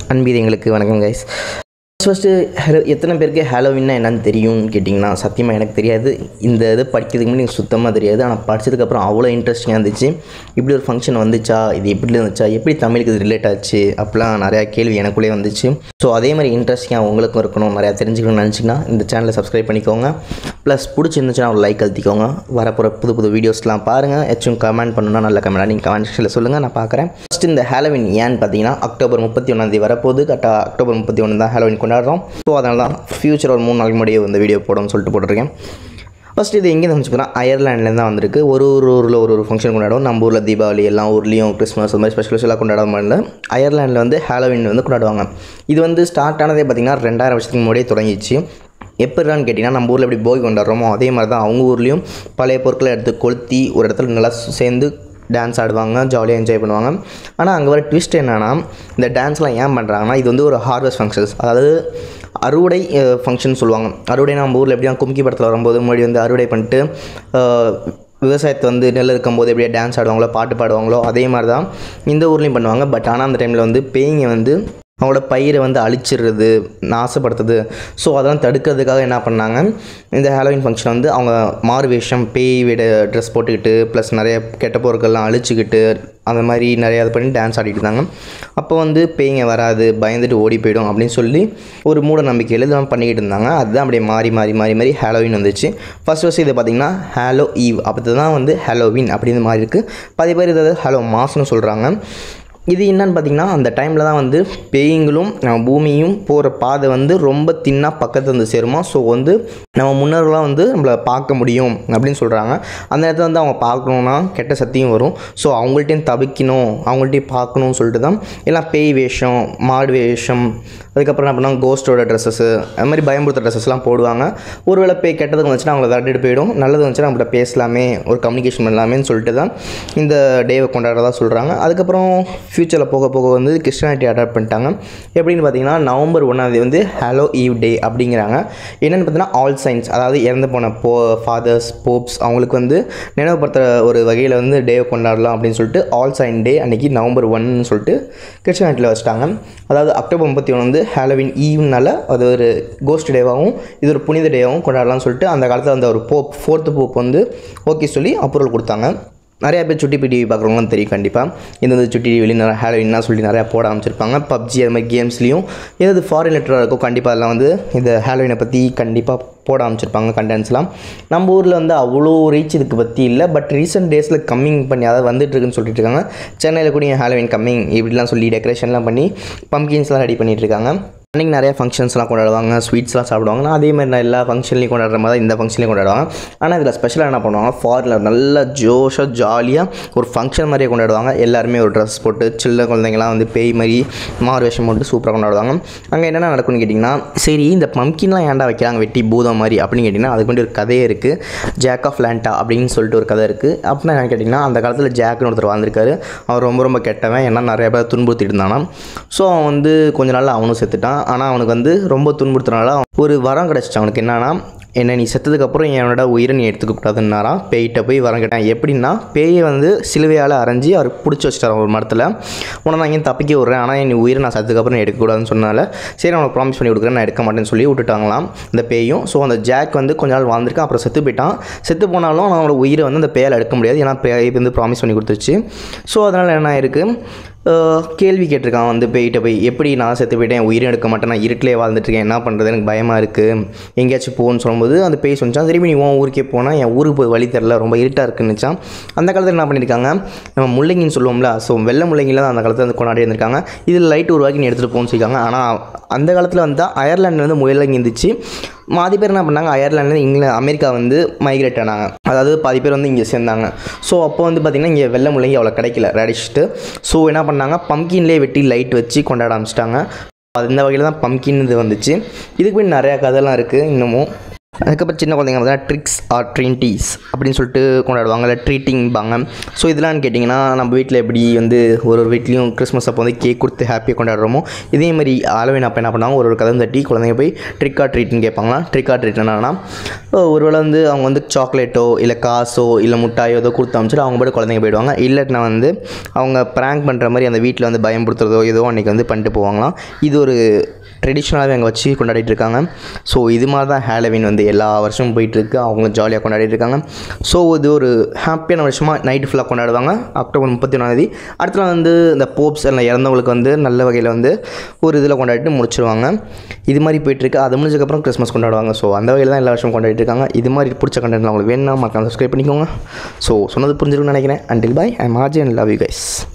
அன்பீதங்களுக்கு வணக்கம் guys first hello எத்தனை பேருக்கு ஹாலோவின்னா என்னன்னு தெரியும்னு கேட்டிங்கன்னா சத்தியமாக எனக்கு தெரியாது இந்த இது படிக்கிறதுக்கு முன்னாடி எனக்கு சுத்தமாக தெரியாது ஆனால் படிச்சதுக்கப்புறம் அவ்வளோ இன்ட்ரெஸ்டிங்காக இருந்துச்சு இப்படி ஒரு ஃபங்க்ஷன் வந்துச்சா இது எப்படி இருந்துச்சா எப்படி தமிழுக்கு இது ரிலேட் ஆச்சு அப்படிலாம் நிறையா கேள்வி எனக்குள்ளே வந்துச்சு ஸோ அதே மாதிரி இன்ட்ரெஸ்டிங்காக உங்களுக்கும் இருக்கணும் நிறையா தெரிஞ்சுக்கணும்னு நினச்சிங்கன்னா இந்த சேனலை சப்ஸ்கிரைப் பண்ணிக்கோங்க ப்ளஸ் பிடிச்சிருந்துச்சுன்னா ஒரு லைக் அழுத்திக்கோங்க வரப்போகிற புது புது வீடியோஸ்லாம் பாருங்கள் ஏச்சும் கமெண்ட் பண்ணணும்னா நல்ல கமெண்ட் நீங்கள் கமெண்ட் செக்ஷனில் சொல்லுங்கள் நான் பார்க்குறேன் ஃபஸ்ட் இந்த ஹாலோவின் ஏன்னு பார்த்தீங்கன்னா அக்டோபர் முப்பத்தி ஒன்றாந்தேதி வரப்போகுது கரெக்டாக அக்டோபர் முப்பத்தி ஒன்று தான் ஹாலோவின் கொண்டாடுறோம் ஸோ அதனால தான் ஃபியூச்சர் ஒரு மூணு நாளைக்கு முன்னாடியே இந்த வீடியோ போடணும்னு சொல்லிட்டு போட்டிருக்கேன் ஃபஸ்ட் இது எங்கே வந்துச்சுன்னா அயர்லாண்ட்லேருந்து தான் வந்திருக்கு ஒரு ஒரு ஊரில் ஒரு ஒரு ஃபங்க்ஷன் கொண்டாடுவோம் நம்ம ஊரில் தீபாவளி எல்லா ஊர்லேயும் கிறிஸ்மஸ் அந்த மாதிரி ஸ்பெஷல் எல்லாம் கொண்டாட மாதிரி அயர்லாண்டில் வந்து ஹாலோவின் வந்து கொண்டாடுவாங்க இது வந்து ஸ்டார்ட் ஆனதே பார்த்திங்கன்னா ரெண்டாயிரம் வருஷத்துக்கு முன்னாடியே தொடங்கிச்சு எப்படிறான்னு கேட்டிங்கன்னா நம்ம ஊரில் எப்படி போகி கொண்டாடுறோமோ அதே மாதிரி தான் அவங்க ஊர்லேயும் பழைய பொருட்களை எடுத்து கொளுத்தி ஒரு இடத்துல நல்லா சேர்ந்து டான்ஸ் ஆடுவாங்க ஜாலியாக என்ஜாய் பண்ணுவாங்க ஆனால் அங்கே வர ட்விஸ்ட் என்னென்னா இந்த டான்ஸ்லாம் ஏன் பண்ணுறாங்கன்னா இது வந்து ஒரு ஹார்வெஸ்ட் ஃபங்க்ஷன்ஸ் அதாவது அறுவடை ஃபங்க்ஷன் சொல்லுவாங்க அறுவடை நம்ம ஊரில் எப்படியா கும்கி படத்தில் வரும்போது முன்னாடி வந்து அறுவடை பண்ணிட்டு அஹ், விவசாயத்தை வந்து நெல் இருக்கும்போது எப்படியா டான்ஸ் ஆடுவாங்களோ பாட்டு பாடுவாங்களோ அதே மாதிரி தான் இந்த ஊர்லேயும் பண்ணுவாங்க பட் ஆனால் அந்த டைமில் வந்து பேய்ங்க வந்து அவங்களோட பயிரை வந்து அழிச்சிடுறது நாசப்படுத்துது ஸோ அதெல்லாம் தடுக்கிறதுக்காக என்ன பண்ணாங்க இந்த ஹாலோவின் ஃபங்க்ஷன் வந்து அவங்க மாறு வேஷம் பேய் விட ட்ரெஸ் போட்டுக்கிட்டு ப்ளஸ் நிறைய கெட்ட பொருட்கள்லாம் அழிச்சிக்கிட்டு அந்த மாதிரி நிறையா இது பண்ணி டான்ஸ் ஆடிட்டு இருந்தாங்க அப்போ வந்து பேய்ங்க வராது பயந்துட்டு ஓடி போயிடும் அப்படின்னு சொல்லி ஒரு மூட நம்பிக்கையில் இதெல்லாம் பண்ணிக்கிட்டு இருந்தாங்க அதுதான் அப்படியே மாறி மாறி மாறி மாறி ஹாலோவின் வந்துச்சு ஃபர்ஸ்ட் ஃபஸ்ட் இது பார்த்திங்கன்னா ஹாலோ ஈவ் அப்படி தான் வந்து ஹாலோவின் அப்படின்னு மாறி இருக்குது பாதி பேர் இதை ஹாலோ மாஸ்னு சொல்கிறாங்க இது என்னன்னு பார்த்தீங்கன்னா அந்த டைமில் தான் வந்து பேய்களும் நம்ம பூமியும் போகிற பாதை வந்து ரொம்ப தின்னாக பக்கத்தில் வந்து சேருமா ஸோ வந்து நம்ம முன்னோர்களாக வந்து நம்மளை பார்க்க முடியும் அப்படின்னு சொல்கிறாங்க அந்த நேரத்தில் வந்து அவங்க பார்க்கணுன்னா கெட்ட சக்தியும் வரும் ஸோ அவங்கள்ட்டையும் தவிக்கணும் அவங்கள்ட்டையும் பார்க்கணும்னு சொல்லிட்டு தான் எல்லாம் பேய் வேஷம் மாடு வேஷம் அதுக்கப்புறம் என்ன பண்ணாங்க கோஸ்டோட ட்ரெஸ்ஸஸ்ஸு அது மாதிரி பயம்படுத்துற ட்ரெஸ்ஸஸ்லாம் போடுவாங்க ஒருவேளை பேய் கெட்டதுக்கு வந்துச்சுன்னா அவங்கள விரட்டிட்டு போயிடும் நல்லது வந்துச்சுன்னா நம்மகிட்ட பேசலாமே ஒரு கம்யூனிகேஷன் பண்ணலாமேன்னு சொல்லிட்டு தான் இந்த டேவை கொண்டாடுறதா சொல்கிறாங்க அதுக்கப்புறம் ஃப்யூச்சரில் போக போக வந்து கிறிஸ்டியானிட்டி அடாப்ட் பண்ணிட்டாங்க எப்படின்னு பார்த்தீங்கன்னா நவம்பர் ஒன்றாந்தேதி வந்து ஹலோ ஈவ் டே அப்படிங்கிறாங்க என்னென்னு பார்த்தீங்கன்னா ஆல் சைன்ஸ் அதாவது இறந்து போன போ ஃபாதர்ஸ் போப்ஸ் அவங்களுக்கு வந்து நினைவுபடுத்துகிற ஒரு வகையில் வந்து டேவை கொண்டாடலாம் அப்படின்னு சொல்லிட்டு ஆல் சைன் டே அன்றைக்கி நவம்பர் ஒன்னு சொல்லிட்டு கிறிஸ்டியானிட்டியில் வச்சுட்டாங்க அதாவது அக்டோபர் முப்பத்தி ஒன்று வந்து ஹாலோவின் ஈவ்னால அது ஒரு கோஸ்ட் டேவாகவும் இது ஒரு புனித டேவாகவும் கொண்டாடலாம்னு சொல்லிட்டு அந்த காலத்தில் அந்த ஒரு போப் ஃபோர்த்து போப் வந்து ஓகே சொல்லி அப்ரூவல் கொடுத்தாங்க நிறையா பேர் சுட்டி டிவி பார்க்குறவங்களும் தெரியும் கண்டிப்பாக இந்த வந்து சுட்டி டிவிலையும் நிறைய ஹாலோவின்னா சொல்லி நிறையா போட ஆரம்பிச்சிருப்பாங்க பப்ஜி அது மாதிரி கேம்ஸ்லேயும் எதாவது ஃபாரின் லெட்டராக இருக்கோ கண்டிப்பாக அதெல்லாம் வந்து இந்த ஹாலோவினை பற்றி கண்டிப்பாக போட ஆரம்பிச்சிருப்பாங்க கண்டென்ட்ஸ்லாம் நம்ம ஊரில் வந்து அவ்வளோ ரீச் இதுக்கு பற்றி இல்லை பட் ரீசெண்ட் டேஸில் கம்மிங் பண்ணி அதாவது வந்துட்டு இருக்குன்னு சொல்லிட்டு இருக்காங்க சென்னையில் கூட ஹாலோவின் கம்மிங் இப்படிலாம் சொல்லி டெக்கரேஷன்லாம் பண்ணி பம்கின்ஸ்லாம் ரெடி பண்ணிட்டு இருக்காங்க அன்றைக்கி நிறைய ஃபங்க்ஷன்ஸ்லாம் கொண்டாடுவாங்க ஸ்வீட்ஸ்லாம் சாப்பிடுவாங்க நான் அதே மாதிரி நான் எல்லா ஃபங்க்ஷன்லையும் கொண்டாடுற மாதிரி தான் இந்த ஃபங்க்ஷன்லையும் கொண்டாடுவாங்க ஆனால் இதில் ஸ்பெஷலாக என்ன பண்ணுவாங்க ஃபாரினில் நல்லா ஜோஷாக ஜாலியாக ஒரு ஃபங்க்ஷன் மாதிரியே கொண்டாடுவாங்க எல்லாருமே ஒரு ட்ரெஸ் போட்டு சில்ல குழந்தைங்கலாம் வந்து பேய் மாதிரி மாறு வேஷம் போட்டு சூப்பராக கொண்டாடுவாங்க அங்கே என்னென்ன நடக்கும்னு கேட்டிங்கன்னா சரி இந்த பம்கின்லாம் ஏன்டா வைக்கிறாங்க வெட்டி பூதம் மாதிரி அப்படின்னு கேட்டிங்கன்னா அதுக்கு வேண்டி ஒரு கதையே இருக்குது ஜாக் ஆஃப் லேண்டா அப்படின்னு சொல்லிட்டு ஒரு கதை இருக்குது அப்படின்னா என்ன கேட்டிங்கன்னா அந்த காலத்தில் ஜாக்னு ஒருத்தர் வாழ்ந்திருக்காரு அவர் ரொம்ப ரொம்ப கெட்டவன் ஏன்னா நிறைய பேர் துன்புறுத்திட்டு இருந்தானா ஸோ அவன் வந்து கொஞ்ச நாள்ல அவனும் செத்துட்டான் ஆனால் அவனுக்கு வந்து ரொம்ப துன்புறுத்துறனால ஒரு வரம் கிடச்சிச்சு அவனுக்கு என்னன்னா என்ன நீ செத்ததுக்கப்புறம் என்னோட உயிரை நீ எடுத்துக்க கூடாதுன்னாராம் பேய்கிட்ட போய் வரம் கேட்டான் எப்படின்னா பேயை வந்து சிலுவையால் அரைஞ்சி அவர் பிடிச்சி வச்சிட்டார் ஒரு மரத்தில் உன்னை நான் இங்கேயும் தப்பிக்க விட்றேன் ஆனால் நீ உயிரை நான் செத்ததுக்கப்புறம் நீ எடுக்கக்கூடாதுன்னு சொன்னால சரி அவனுக்கு ப்ராமிஸ் பண்ணி கொடுக்குறேன் நான் எடுக்க மாட்டேன்னு சொல்லி விட்டுட்டாங்களாம் இந்த பேயும் ஸோ அந்த ஜாக் வந்து கொஞ்ச நாள் வாழ்ந்திருக்கான் அப்புறம் செத்து போயிட்டான் செத்து போனாலும் அவனோட உயிரை வந்து அந்த பேயால் எடுக்க முடியாது ஏன்னா பேய் வந்து ப்ராமிஸ் பண்ணி கொடுத்துருச்சு ஸோ அதனால் என்ன இருக்குது அஹ் கேள்வி கேட்டிருக்கான் வந்து போயிட்ட போய் எப்படி நான் செத்து போயிட்டேன் என் உயிரை எடுக்க மாட்டேன் நான் இருட்டிலே வாழ்ந்துட்டுருக்கேன் என்ன பண்ணுறது எனக்கு பயமாக இருக்குது எங்கேயாச்சும் போகணும்னு சொல்லும்போது அந்த பேய் சொன்னான் திரும்பி நீ உன் ஊருக்கே போனால் என் ஊருக்கு போய் வழி தெரில ரொம்ப இருட்டாக இருக்குன்னுச்சான் அந்த காலத்தில் என்ன பண்ணியிருக்காங்க நம்ம முள்ளங்கின்னு சொல்லுவோம்ல ஸோ வெள்ளை முள்ளங்கில தான் அந்த காலத்தில் வந்து கொண்டாடி இருந்திருக்காங்க இதில் லைட் உருவாக்கி நீ எடுத்துகிட்டு போகணும்னு சொல்லியிருக்காங்க ஆனால் அந்த காலத்தில் வந்து அயர்லாண்டில் வந்து முயலங்கி இருந்துச்சு பாதி பேர் என்ன பண்ணாங்க அயர்லாண்ட்லேருந்து இங்கிலாந்து அமெரிக்கா வந்து மைக்ரேட் ஆனாங்க அதாவது பாதி பேர் வந்து இங்கே சேர்ந்தாங்க ஸோ அப்போ வந்து பார்த்திங்கன்னா இங்கே வெள்ளை முள்ளங்கி அவ்வளோ கிடைக்கல ரேடிஷ்ட்டு ஸோ என்ன பண்ணாங்க பம்கின்லேயே வெட்டி லைட் வச்சு கொண்டாட ஆரம்பிச்சிட்டாங்க அது இந்த வகையில் தான் பம்கின் இது வந்துச்சு இதுக்கு போய் நிறையா கதைலாம் இருக்குது இன்னமும் அதுக்கப்புறம் சின்ன குழந்தைங்க பார்த்தா ட்ரிக்ஸ் ஆர் ட்ரின்டீஸ் அப்படின்னு சொல்லிட்டு கொண்டாடுவாங்க இல்லை ட்ரீட்டிங்பாங்க ஸோ இதெல்லாம் கேட்டிங்கன்னா நம்ம வீட்டில் எப்படி வந்து ஒரு ஒரு வீட்லேயும் கிறிஸ்மஸ் அப்போ வந்து கேக் கொடுத்து ஹாப்பியாக கொண்டாடுறோமோ இதே மாதிரி ஆலோவின் அப்போ என்ன பண்ணாங்க ஒரு ஒரு கதம் தட்டி குழந்தைங்க போய் ட்ரிக் ஆர் ட்ரீட்னு கேட்பாங்களா ட்ரிக் ஆர் ட்ரீட் என்னன்னா ஒருவேளை வந்து அவங்க வந்து சாக்லேட்டோ இல்லை காசோ இல்லை முட்டாயோ ஏதோ கொடுத்து அமிச்சிட்டு அவங்க போய்ட்டு குழந்தைங்க போயிடுவாங்க இல்லாட்டினா வந்து அவங்க ப்ராங்க் பண்ணுற மாதிரி அந்த வீட்டில் வந்து பயம்படுத்துறதோ ஏதோ அன்றைக்கி வந்து பண்ணிட்டு போவாங்களாம் இது ஒரு ட்ரெடிஷ்னலாகவே அங்கே வச்சு கொண்டாடிட்டு இருக்காங்க ஸோ இது மாதிரி தான் ஹேலவின் வந்து எல்லா வருஷமும் போயிட்டுருக்கு அவங்களும் ஜாலியாக கொண்டாடிட்டு இருக்காங்க ஸோ இது ஒரு ஹாப்பியான வருஷமாக நைட்டு ஃபுல்லாக கொண்டாடுவாங்க அக்டோபர் முப்பத்தி ஒன்றாந்தேதி அடுத்த நாள் வந்து இந்த போப்ஸ் எல்லாம் இறந்தவங்களுக்கு வந்து நல்ல வகையில் வந்து ஒரு இதில் கொண்டாடிட்டு முடிச்சிருவாங்க இது மாதிரி போயிட்டுருக்கு அது முடிஞ்சதுக்கப்புறம் கிறிஸ்மஸ் கொண்டாடுவாங்க ஸோ அந்த வகையில் தான் எல்லா வருஷமும் கொண்டாடிட்டு இருக்காங்க இது மாதிரி பிடிச்ச கண்டென்ட் உங்களுக்கு வேணும்னா மறக்காம சப்ஸ்கிரைப் பண்ணிக்கோங்க ஸோ சொன்னது புரிஞ்சிருக்கும்னு நினைக்கிறேன் until bye I Marji and love you guys